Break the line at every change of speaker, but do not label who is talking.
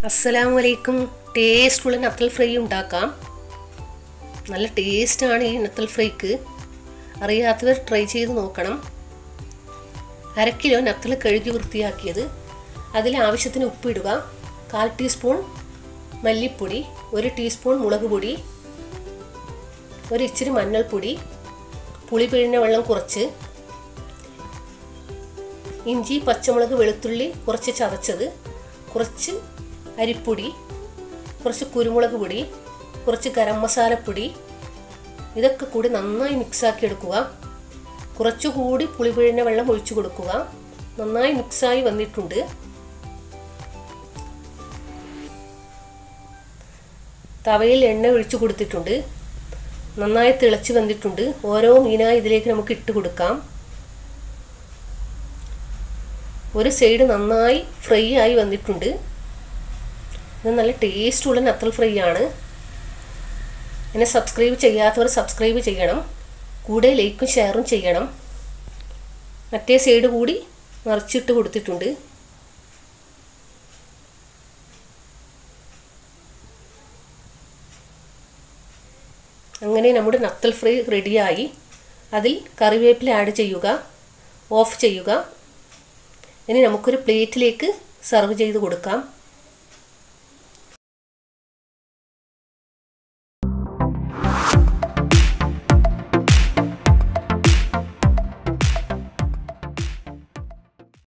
അസ്സലാമു അലൈക്കും ടേസ്റ്റുള്ള നത്തൽ ഫ്രൈ ഉണ്ടാക്കാം നല്ല ടേസ്റ്റാണ് ഈ നത്തൽ ഫ്രൈക്ക് അറിയാത്തവർ ട്രൈ ചെയ്ത് നോക്കണം അര കിലോ നത്തൽ കഴുകി വൃത്തിയാക്കിയത് അതിൽ ആവശ്യത്തിന് ഉപ്പിടുക കാൽ ടീസ്പൂൺ മല്ലിപ്പൊടി ഒരു ടീസ്പൂൺ മുളക് പൊടി ഒരു ഇച്ചിരി മഞ്ഞൾപ്പൊടി പുളി പിഴിഞ്ഞ വെള്ളം കുറച്ച് ഇഞ്ചി പച്ചമുളക് വെളുത്തുള്ളി കുറച്ച് ചതച്ചത് കുറച്ച് അരിപ്പൊടി കുറച്ച് കുരുമുളക് പൊടി കുറച്ച് ഗരം മസാലപ്പൊടി ഇതൊക്കെ കൂടി നന്നായി മിക്സാക്കി എടുക്കുക കുറച്ചുകൂടി പുളി പിഴിഞ്ഞ വെള്ളം ഒഴിച്ചു കൊടുക്കുക നന്നായി മിക്സായി വന്നിട്ടുണ്ട് തവയിൽ എണ്ണ ഒഴിച്ചു കൊടുത്തിട്ടുണ്ട് നന്നായി തിളച്ച് വന്നിട്ടുണ്ട് ഓരോ മീനായി ഇതിലേക്ക് നമുക്ക് ഇട്ട് കൊടുക്കാം ഒരു സൈഡ് നന്നായി ഫ്രൈ ആയി വന്നിട്ടുണ്ട് ഇത് നല്ല ടേസ്റ്റുള്ള നത്തൽ ഫ്രൈ ആണ് എന്നെ സബ്സ്ക്രൈബ് ചെയ്യാത്തവർ സബ്സ്ക്രൈബ് ചെയ്യണം കൂടെ ലൈക്കും ഷെയറും ചെയ്യണം മറ്റേ സൈഡ് കൂടി മറിച്ചിട്ട് കൊടുത്തിട്ടുണ്ട് അങ്ങനെ നമ്മുടെ നത്തൽ ഫ്രൈ റെഡിയായി അതിൽ കറിവേപ്പില ആഡ് ചെയ്യുക ഓഫ് ചെയ്യുക ഇനി നമുക്കൊരു പ്ലേറ്റിലേക്ക് സെർവ് ചെയ്ത് കൊടുക്കാം